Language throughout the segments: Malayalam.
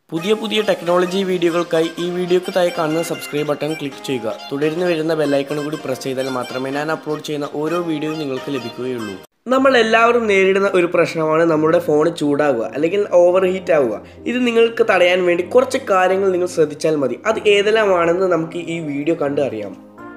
പുതിയ പുതിയ ടെക്നോളജി വീഡിയോകൾക്കായി ഈ വീഡിയോക്ക് താഴെ കാണുന്ന സബ്സ്ക്രൈബ് ബട്ടൺ ക്ലിക്ക് ചെയ്യുക തുടർന്ന് വരുന്ന ബെല്ലൈക്കൺ കൂടി പ്രസ് ചെയ്താൽ മാത്രമേ ഞാൻ അപ്ലോഡ് ചെയ്യുന്ന ഓരോ വീഡിയോയും നിങ്ങൾക്ക് ലഭിക്കുകയുള്ളൂ നമ്മൾ എല്ലാവരും നേരിടുന്ന ഒരു പ്രശ്നമാണ് നമ്മുടെ ഫോൺ ചൂടാകുക അല്ലെങ്കിൽ ഓവർ ഹീറ്റ് ആവുക ഇത് നിങ്ങൾക്ക് തടയാൻ വേണ്ടി കുറച്ച് കാര്യങ്ങൾ നിങ്ങൾ ശ്രദ്ധിച്ചാൽ മതി അത് ഏതെല്ലാമാണെന്ന് നമുക്ക് ഈ വീഡിയോ കണ്ട് അറിയാം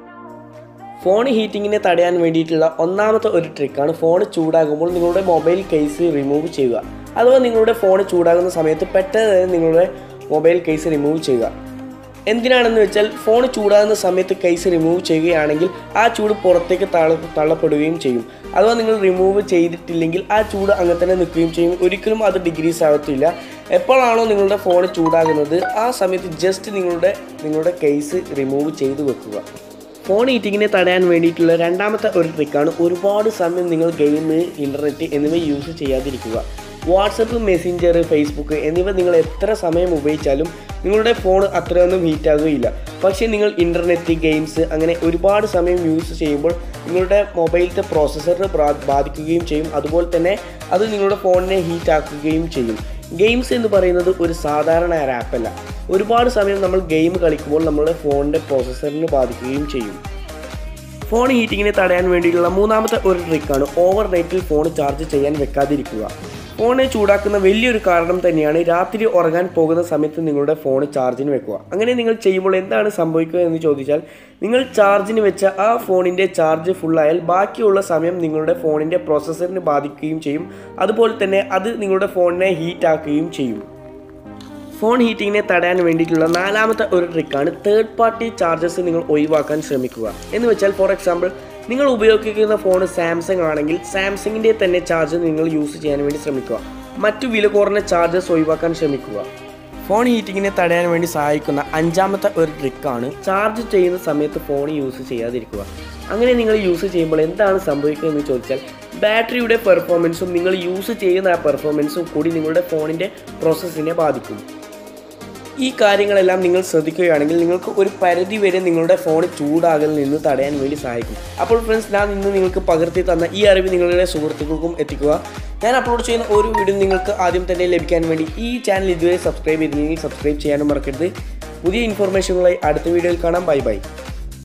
ഫോൺ ഹീറ്റിങ്ങിനെ തടയാൻ വേണ്ടിയിട്ടുള്ള ഒന്നാമത്തെ ഒരു ട്രിക്കാണ് ഫോൺ ചൂടാകുമ്പോൾ നിങ്ങളുടെ മൊബൈൽ കേസ് റിമൂവ് ചെയ്യുക അഥവാ നിങ്ങളുടെ ഫോൺ ചൂടാകുന്ന സമയത്ത് പെട്ടെന്ന് തന്നെ നിങ്ങളുടെ മൊബൈൽ കേസ് റിമൂവ് ചെയ്യുക എന്തിനാണെന്ന് വെച്ചാൽ ഫോൺ ചൂടാകുന്ന സമയത്ത് കേസ് റിമൂവ് ചെയ്യുകയാണെങ്കിൽ ആ ചൂട് പുറത്തേക്ക് തള്ള തള്ളപ്പെടുകയും ചെയ്യും അഥവാ നിങ്ങൾ റിമൂവ് ചെയ്തിട്ടില്ലെങ്കിൽ ആ ചൂട് അങ്ങനെ തന്നെ നിൽക്കുകയും ചെയ്യും ഒരിക്കലും അത് ഡിഗ്രീസ് ആകത്തില്ല എപ്പോഴാണോ നിങ്ങളുടെ ഫോൺ ചൂടാകുന്നത് ആ സമയത്ത് ജസ്റ്റ് നിങ്ങളുടെ നിങ്ങളുടെ കേസ് റിമൂവ് ചെയ്ത് വെക്കുക ഫോൺ ഹീറ്റിങ്ങിനെ തടയാൻ വേണ്ടിയിട്ടുള്ള രണ്ടാമത്തെ ഒരു ട്രിക്കാണ് ഒരുപാട് സമയം നിങ്ങൾ ഗെയിം ഇൻ്റർനെറ്റ് എന്നിവ യൂസ് ചെയ്യാതിരിക്കുക വാട്സപ്പ് മെസ്സഞ്ചർ ഫേസ്ബുക്ക് എന്നിവ നിങ്ങൾ എത്ര സമയം ഉപയോഗിച്ചാലും നിങ്ങളുടെ ഫോൺ അത്രയൊന്നും ഹീറ്റ് ആകുകയില്ല പക്ഷേ നിങ്ങൾ ഇൻ്റർനെറ്റ് ഗെയിംസ് അങ്ങനെ ഒരുപാട് സമയം യൂസ് ചെയ്യുമ്പോൾ നിങ്ങളുടെ മൊബൈലത്തെ പ്രോസസ്സറിനെ ബാധിക്കുകയും ചെയ്യും അതുപോലെ തന്നെ അത് നിങ്ങളുടെ ഫോണിനെ ഹീറ്റ് ആക്കുകയും ചെയ്യും ഗെയിംസ് എന്ന് പറയുന്നത് ഒരു സാധാരണ ഒരു ആപ്പല്ല ഒരുപാട് സമയം നമ്മൾ ഗെയിം കളിക്കുമ്പോൾ നമ്മുടെ ഫോണിൻ്റെ പ്രോസസ്സറിനെ ബാധിക്കുകയും ചെയ്യും ഫോൺ ഹീറ്റിങ്ങിനെ തടയാൻ വേണ്ടിയിട്ടുള്ള മൂന്നാമത്തെ ഒരു ട്രിക്കാണ് ഓവർ നൈറ്റിൽ ഫോൺ ചാർജ് ചെയ്യാൻ വെക്കാതിരിക്കുക ഫോണിനെ ചൂടാക്കുന്ന വലിയൊരു കാരണം തന്നെയാണ് രാത്രി ഉറങ്ങാൻ പോകുന്ന സമയത്ത് നിങ്ങളുടെ ഫോൺ ചാർജിന് വെക്കുക അങ്ങനെ നിങ്ങൾ ചെയ്യുമ്പോൾ എന്താണ് സംഭവിക്കുക എന്ന് ചോദിച്ചാൽ നിങ്ങൾ ചാർജിന് വെച്ച ആ ഫോണിൻ്റെ ചാർജ് ഫുള്ളായാൽ ബാക്കിയുള്ള സമയം നിങ്ങളുടെ ഫോണിൻ്റെ പ്രോസസ്സറിനെ ബാധിക്കുകയും ചെയ്യും അതുപോലെ തന്നെ അത് നിങ്ങളുടെ ഫോണിനെ ഹീറ്റ് ആക്കുകയും ചെയ്യും ഫോൺ ഹീറ്റിങ്ങിനെ തടയാൻ വേണ്ടിയിട്ടുള്ള നാലാമത്തെ ഒരു ട്രിക്കാണ് തേർഡ് പാർട്ടി ചാർജസ് നിങ്ങൾ ഒഴിവാക്കാൻ ശ്രമിക്കുക എന്ന് വെച്ചാൽ ഫോർ എക്സാമ്പിൾ നിങ്ങൾ ഉപയോഗിക്കുന്ന ഫോൺ സാംസങ് ആണെങ്കിൽ സാംസങ്ങിൻ്റെ തന്നെ ചാർജർ നിങ്ങൾ യൂസ് ചെയ്യാൻ വേണ്ടി ശ്രമിക്കുക മറ്റു വില കുറഞ്ഞ ചാർജസ് ഒഴിവാക്കാൻ ശ്രമിക്കുക ഫോൺ ഹീറ്റിങ്ങിനെ തടയാൻ വേണ്ടി സഹായിക്കുന്ന അഞ്ചാമത്തെ ഒരു ട്രിക്കാണ് ചാർജ് ചെയ്യുന്ന സമയത്ത് ഫോൺ യൂസ് ചെയ്യാതിരിക്കുക അങ്ങനെ നിങ്ങൾ യൂസ് ചെയ്യുമ്പോൾ എന്താണ് സംഭവിക്കുക എന്ന് ചോദിച്ചാൽ ബാറ്ററിയുടെ പെർഫോമൻസും നിങ്ങൾ യൂസ് ചെയ്യുന്ന ആ പെർഫോമൻസും കൂടി നിങ്ങളുടെ ഫോണിൻ്റെ പ്രോസസ്സിനെ ബാധിക്കും ഈ കാര്യങ്ങളെല്ലാം നിങ്ങൾ ശ്രദ്ധിക്കുകയാണെങ്കിൽ നിങ്ങൾക്ക് ഒരു പരിധി വരെ നിങ്ങളുടെ ഫോൺ ചൂടാകൽ നിന്ന് തടയാൻ വേണ്ടി സഹായിക്കും അപ്പോൾ ഫ്രണ്ട്സ് ഞാൻ ഇന്ന് നിങ്ങൾക്ക് പകർത്തി തന്ന ഈ അറിവ് നിങ്ങളുടെ സുഹൃത്തുക്കൾക്കും എത്തിക്കുക ഞാൻ അപ്ലോഡ് ചെയ്യുന്ന ഓരോ വീഡിയോ നിങ്ങൾക്ക് ആദ്യം തന്നെ ലഭിക്കാൻ വേണ്ടി ഈ ചാനൽ ഇതുവരെ സബ്സ്ക്രൈബ് ചെയ്തില്ലെങ്കിൽ സബ്സ്ക്രൈബ് ചെയ്യാനും മറക്കരുത് പുതിയ ഇൻഫർമേഷനുകളായി അടുത്ത വീഡിയോയിൽ കാണാം ബൈ ബൈ